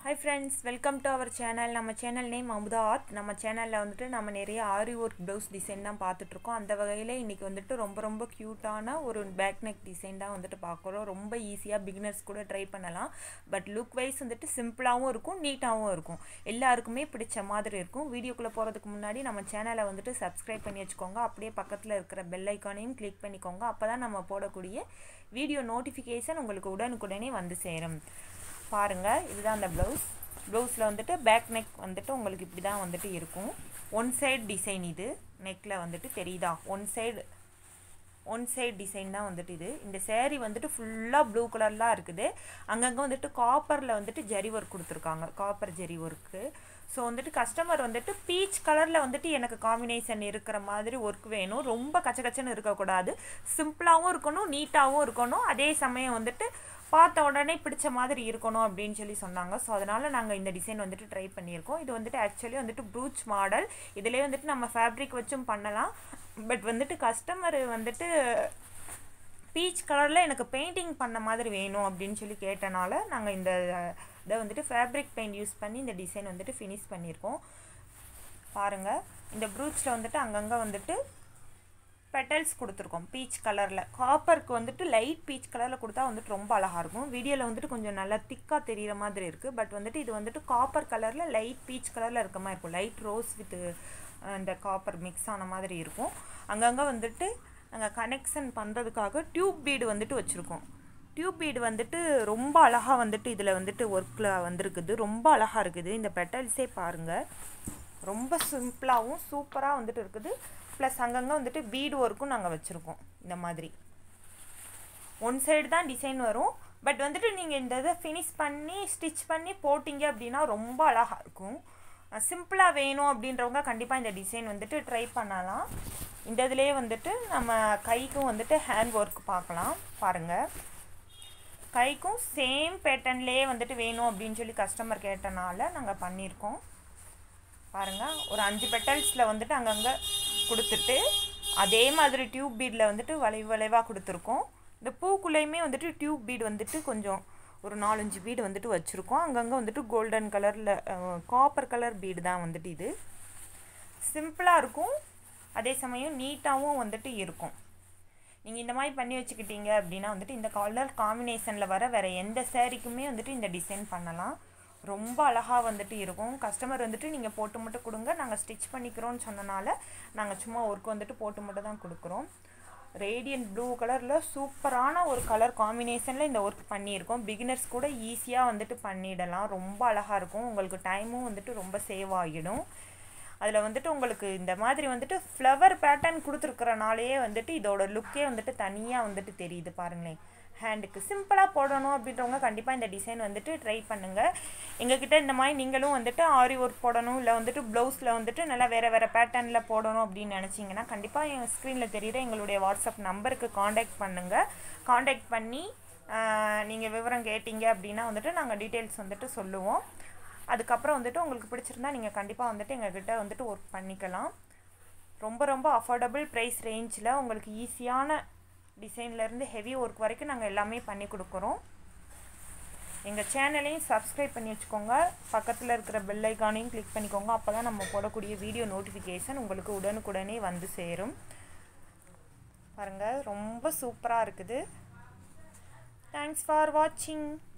hi friends welcome to our channel நம்ம channel name Amudha art நம்ம சேனலில் வந்துட்டு நம்ம நிறைய ஆரி ஒர்க் ப்ளவுஸ் டிசைன் தான் பார்த்துட்ருக்கோம் அந்த வகையில் இன்றைக்கி வந்துட்டு ரொம்ப ரொம்ப க்யூட்டான ஒரு பேக் நெக் டிசைன் தான் வந்துட்டு பார்க்குறோம் ரொம்ப ஈஸியாக பிகினர்ஸ் கூட ட்ரை பண்ணலாம் பட் லுக் வைஸ் வந்துட்டு சிம்பிளாகவும் இருக்கும் நீட்டாகவும் இருக்கும் எல்லாருக்குமே பிடிச்ச மாதிரி இருக்கும் வீடியோக்குள்ளே போகிறதுக்கு முன்னாடி நம்ம சேனலை வந்துட்டு சப்ஸ்கிரைப் பண்ணி வச்சுக்கோங்க அப்படியே பக்கத்தில் இருக்கிற பெல் ஐக்கானையும் கிளிக் பண்ணிக்கோங்க அப்போ தான் நம்ம போடக்கூடிய வீடியோ நோட்டிஃபிகேஷன் உங்களுக்கு உடனுக்குடனே வந்து சேரும் பாருங்கள் இதுதான் அந்த ப்ளவுஸ் ப்ளவுஸில் வந்துட்டு பேக் நெக் வந்துட்டு உங்களுக்கு இப்படி தான் வந்துட்டு இருக்கும் ஒன் சைடு டிசைன் இது நெக்கில் வந்துட்டு தெரியுதா one side one side design தான் வந்துட்டு இது இந்த சேரீ வந்துட்டு ஃபுல்லாக ப்ளூ கலர்லாம் இருக்குது அங்கங்கே வந்துட்டு காப்பரில் வந்துட்டு ஜரி ஒர்க் கொடுத்துருக்காங்க காப்பர் ஜரி ஒர்க்கு ஸோ வந்துட்டு கஸ்டமர் வந்துட்டு பீச் கலரில் வந்துட்டு எனக்கு காம்பினேஷன் இருக்கிற மாதிரி ஒர்க் வேணும் ரொம்ப கச்சகச்சன்னு இருக்கக்கூடாது சிம்பிளாகவும் இருக்கணும் நீட்டாகவும் இருக்கணும் அதே சமயம் வந்துட்டு பார்த்த உடனே பிடிச்ச மாதிரி இருக்கணும் அப்படின்னு சொல்லி சொன்னாங்க ஸோ அதனால் நாங்கள் இந்த டிசைன் வந்துட்டு ட்ரை பண்ணியிருக்கோம் இது வந்துட்டு ஆக்சுவலி வந்துட்டு ப்ரூச் மாடல் இதிலே வந்துட்டு நம்ம ஃபேப்ரிக் வச்சும் பண்ணலாம் பட் வந்துட்டு கஸ்டமர் வந்துட்டு பீச் கலரில் எனக்கு பெயிண்டிங் பண்ண மாதிரி வேணும் அப்படின்னு சொல்லி கேட்டனால நாங்கள் இந்த இதை வந்துட்டு ஃபேப்ரிக் பெயிண்ட் யூஸ் பண்ணி இந்த டிசைன் வந்துட்டு ஃபினிஷ் பண்ணியிருக்கோம் பாருங்கள் இந்த ப்ரூச்சில் வந்துட்டு அங்கங்கே வந்துட்டு பெட்டல்ஸ் கொடுத்துருக்கோம் பீச் கலரில் காப்பருக்கு வந்துட்டு லைட் பீச் கலரில் கொடுத்தா வந்துட்டு ரொம்ப அழகாக இருக்கும் வீடியோவில் வந்துட்டு கொஞ்சம் நல்லா திக்காக தெரிகிற மாதிரி இருக்குது பட் வந்துட்டு இது வந்துட்டு காப்பர் கலரில் லைட் பீச் கலரில் இருக்க மாதிரி இருக்கும் லைட் ரோஸ் வித் இந்த காப்பர் மிக்ஸ் ஆன மாதிரி இருக்கும் அங்கங்கே வந்துட்டு நாங்கள் கனெக்ஷன் பண்ணுறதுக்காக டியூப் பீடு வந்துட்டு வச்சுருக்கோம் டியூப் பீடு வந்துட்டு ரொம்ப அழகாக வந்துட்டு இதில் வந்துட்டு ஒர்க்கில் வந்திருக்குது ரொம்ப அழகாக இருக்குது இந்த பெட்டல்ஸே பாருங்கள் ரொம்ப சிம்பிளாகவும் சூப்பராக வந்துட்டு இருக்குது ப்ளஸ் அங்கங்கே வந்துட்டு பீடு ஒர்க்கும் நாங்கள் வச்சுருக்கோம் இந்த மாதிரி ஒன் சைடு தான் டிசைன் வரும் பட் வந்துட்டு நீங்கள் இந்த இதை ஃபினிஷ் பண்ணி ஸ்டிச் பண்ணி போட்டிங்க அப்படின்னா ரொம்ப அழகாக இருக்கும் சிம்பிளாக வேணும் அப்படின்றவங்க கண்டிப்பாக இந்த டிசைன் வந்துட்டு ட்ரை பண்ணலாம் இந்த இதுலேயே வந்துட்டு நம்ம கைக்கும் வந்துட்டு ஹேண்ட் ஒர்க் பார்க்கலாம் பாருங்கள் கைக்கும் சேம் பேட்டர்ன்லேயே வந்துட்டு வேணும் அப்படின்னு சொல்லி கஸ்டமர் கேட்டனால நாங்கள் பண்ணியிருக்கோம் பாருங்கள் ஒரு அஞ்சு பெட்டல்ஸில் வந்துட்டு அங்கங்கே கொடுத்துட்டு அதே மாதிரி டியூப் பீடில் வந்துட்டு வளைவு வளைவாக கொடுத்துருக்கோம் இந்த பூக்குள்ளேயுமே வந்துட்டு டியூப் பீடு வந்துட்டு கொஞ்சம் ஒரு நாலஞ்சு பீடு வந்துட்டு வச்சுருக்கோம் அங்கங்கே வந்துட்டு கோல்டன் கலரில் காப்பர் கலர் பீடு தான் வந்துட்டு இது சிம்பிளாக இருக்கும் அதே சமயம் நீட்டாகவும் வந்துட்டு இருக்கும் நீங்கள் இந்த மாதிரி பண்ணி வச்சுக்கிட்டீங்க அப்படின்னா வந்துட்டு இந்த கலர் காம்பினேஷனில் வர வேறு எந்த சேரீக்குமே வந்துட்டு இந்த டிசைன் பண்ணலாம் ரொம்ப அழகாக வந்துட்டு இருக்கும் கஸ்டமர் வந்துட்டு நீங்கள் போட்டு மட்டும் கொடுங்க நாங்கள் ஸ்டிச் பண்ணிக்கிறோன்னு சொன்னனால நாங்கள் சும்மா ஒர்க் வந்துட்டு போட்டு மட்டும் தான் கொடுக்குறோம் ரேடியன்ட் ப்ளூ கலரில் சூப்பரான ஒரு கலர் காம்பினேஷனில் இந்த ஒர்க் பண்ணியிருக்கோம் பிகினர்ஸ் கூட ஈஸியாக வந்துட்டு பண்ணிடலாம் ரொம்ப அழகாக இருக்கும் உங்களுக்கு டைமும் வந்துட்டு ரொம்ப சேவ் ஆகிடும் அதில் வந்துட்டு உங்களுக்கு இந்த மாதிரி வந்துட்டு ஃப்ளவர் பேட்டர்ன் கொடுத்துருக்குறனாலேயே வந்துட்டு இதோட லுக்கே வந்துட்டு தனியாக வந்துட்டு தெரியுது பாருங்களேன் ஹேண்டுக்கு சிம்பிளாக போடணும் அப்படின்றவங்க கண்டிப்பாக இந்த டிசைன் வந்துட்டு ட்ரை பண்ணுங்கள் எங்ககிட்ட இந்த மாதிரி நீங்களும் வந்துட்டு ஆரி ஒர்க் போடணும் இல்லை வந்துட்டு ப்ளவுஸில் வந்துட்டு நல்லா வேறு வேறு பேட்டர்னில் போடணும் அப்படின்னு நினச்சிங்கன்னா கண்டிப்பாக என் ஸ்க்ரீனில் தெரியுற எங்களுடைய வாட்ஸ்அப் நம்பருக்கு காண்டாக்ட் பண்ணுங்கள் காண்டாக்ட் பண்ணி நீங்கள் விவரம் கேட்டீங்க அப்படின்னா வந்துட்டு நாங்கள் டீட்டெயில்ஸ் வந்துட்டு சொல்லுவோம் அதுக்கப்புறம் வந்துட்டு உங்களுக்கு பிடிச்சிருந்தா நீங்கள் கண்டிப்பாக வந்துட்டு எங்ககிட்ட வந்துட்டு ஒர்க் பண்ணிக்கலாம் ரொம்ப ரொம்ப அஃபோர்டபுள் ப்ரைஸ் ரேஞ்சில் உங்களுக்கு ஈஸியான டிசைன்லேருந்து ஹெவி ஒர்க் வரைக்கும் நாங்கள் எல்லாமே பண்ணி கொடுக்குறோம் எங்கள் சேனலையும் சப்ஸ்கிரைப் பண்ணி வச்சுக்கோங்க பக்கத்தில் இருக்கிற பெல் ஐக்கானையும் கிளிக் பண்ணிக்கோங்க அப்போ தான் நம்ம போடக்கூடிய வீடியோ நோட்டிஃபிகேஷன் உங்களுக்கு உடனுக்குடனே வந்து சேரும் பாருங்கள் ரொம்ப சூப்பராக இருக்குது தேங்க்ஸ் ஃபார் வாட்சிங்